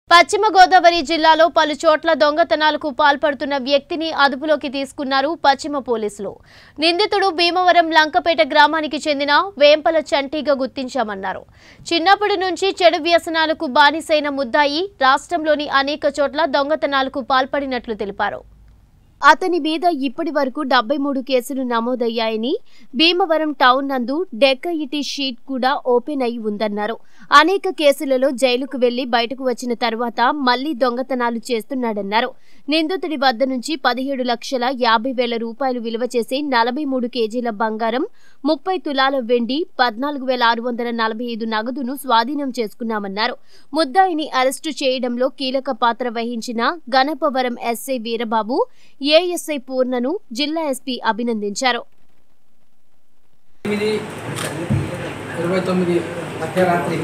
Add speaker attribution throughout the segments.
Speaker 1: పశ్చిమ గోదావరి జిల్లాలో పలు చోట్ల దొంగతనాలకు పాల్పడుతున్న వ్యక్తిని అదుపులోకి తీసుకున్నారు పశ్చిమ పోలీసులు నిందితుడు భీమవరం లంకపేట గ్రామానికి చెందిన వేంపల చంటిగా గుర్తించామన్నారు చిన్నప్పటి నుంచి చెడు వ్యసనాలకు బానిసైన ముద్దాయి రాష్ట్రంలోని అనేక చోట్ల దొంగతనాలకు పాల్పడినట్లు తెలిపారు అతని మీద ఇప్పటి వరకు డెబ్బై మూడు కేసులు నమోదయ్యాయని భీమవరం టౌన్ నందు డెక్కయిటి షీట్ కూడా ఓపెన్ అయి ఉందన్నారు అనేక కేసులలో జైలుకు వెళ్లి బయటకు వచ్చిన తర్వాత మళ్లీ దొంగతనాలు చేస్తున్నాడన్నారు నిందితుడి వద్ద నుంచి పదిహేడు లక్షల యాభై వేల రూపాయలు విలువ చేసే నలభై మూడు కేజీల బంగారం ముప్పై తులాల వెండి పద్నాలుగు వేల ఆరు వందల నలభై ఐదు నగదును స్వాధీనం చేసుకున్నామన్నారు ముద్దాయిని అరెస్టు చేయడంలో కీలక పాత్ర వహించిన గణపవరం ఎస్ఐ వీరబాబు ఏఎస్ఐ పూర్ణను జిల్లా ఎస్పీ అభినందించారు
Speaker 2: ఎనిమిది ఇరవై తొమ్మిది మధ్యరాత్రి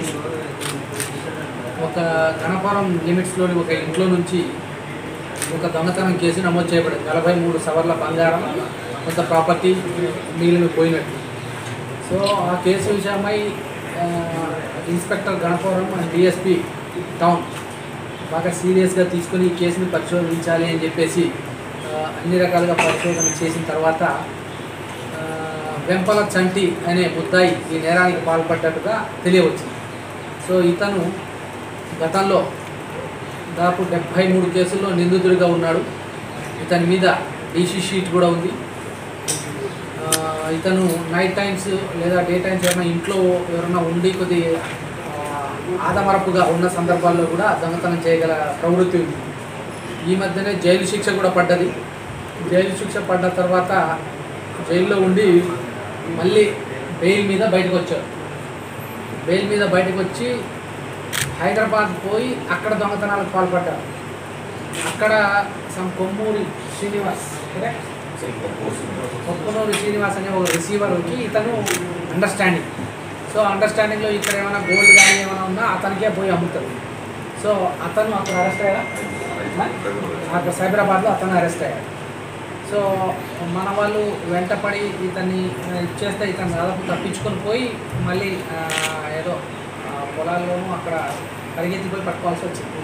Speaker 2: ఒక గణపురం లిమిట్స్లోని ఒక ఇంట్లో నుంచి ఒక దొంగతనం కేసు నమోదు చేయబడింది నలభై మూడు సవర్ల బంగారం కొంత ప్రాపర్టీ మిగిలిన పోయినట్టు సో ఆ కేసు విషయమై ఆ, inspector Ganapuram and DSP town బాగా సీరియస్గా తీసుకొని ఈ కేసుని పరిశోధించాలి అని చెప్పేసి ఆ, అన్ని రకాలుగా పరిశోధన చేసిన తర్వాత ఆ, వెంపల చంటి అనే ముద్దాయి ఈ నేరానికి పాల్పడ్డట్టుగా తెలియవచ్చింది సో ఇతను గతంలో దాదాపు డెబ్భై మూడు కేసుల్లో నిందితుడిగా ఉన్నాడు ఇతని మీద డీసీ షీట్ కూడా ఉంది ఆ, ఇతను నైట్ టైమ్స్ లేదా డే టైమ్స్ ఏమైనా ఇంట్లో ఎవరైనా ఉండి కొద్ది ఆ, ఆదమరపుగా ఉన్న సందర్భాల్లో కూడా దొంగతనం చేయగల ప్రవృత్తి ఉంది ఈ మధ్యనే జైలు శిక్ష కూడా పడ్డది జైలు శిక్ష పడ్డ తర్వాత జైల్లో ఉండి మళ్ళీ బెయిల్ మీద బయటకు వచ్చారు బెయిల్ మీద బయటకు వచ్చి హైదరాబాద్ పోయి అక్కడ దొంగతనాలకు పాల్పడ్డారు అక్కడ సమ్ కొమ్మూరి శ్రీనివాస్ correct? కొప్పనూరి శ్రీనివాస్ అనే ఒక రిసీవర్కి ఇతను అండర్స్టాండింగ్ సో అండర్స్టాండింగ్లో ఇక్కడ ఏమైనా గోల్డ్ కానీ ఏమైనా ఉన్నా అతనికే పోయి అమ్ముతారు సో అతను అక్కడ అరెస్ట్ అయ్యారా అక్కడ సైబరాబాద్లో అతను అరెస్ట్ అయ్యాడు సో మన వాళ్ళు వెంటపడి ఇతన్ని ఆ, ఇచ్చేస్తే ఇతను దాదాపు తప్పించుకొని పోయి మళ్ళీ ఆ, ఏదో ఆ, పొలాల్లోనూ అక్కడ పరిగెత్తిపోయి పట్టుకోవాల్సి వచ్చింది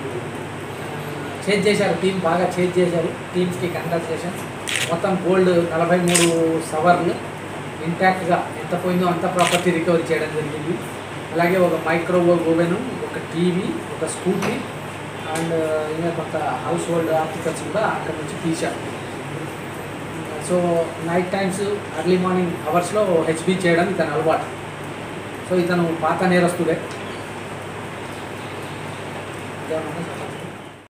Speaker 2: చేజ్ చేశారు టీం బాగా చేజ్ చేశారు టీమ్స్కి కంగ్రాచులేషన్ మొత్తం గోల్డ్ నలభై మూడు సవర్లు ఇంటాక్ట్గా ఎంత పోయిందో అంత ప్రాపర్టీ రికవరీ చేయడం జరిగింది అలాగే ఒక మైక్రోవేవ్ ఓవెన్ ఒక టీవీ ఒక స్కూటీ అండ్ ఇంకా కొంత హౌస్ హోల్డ్ ఆర్టికల్స్ కూడా అక్కడ నుంచి తీశారు so night times early morning అవర్స్లో హెచ్బి చేయడం ఇతను అలవాటు సో ఇతను పాత నేరస్తుడే ఇదేమన్నా చెప్పండి.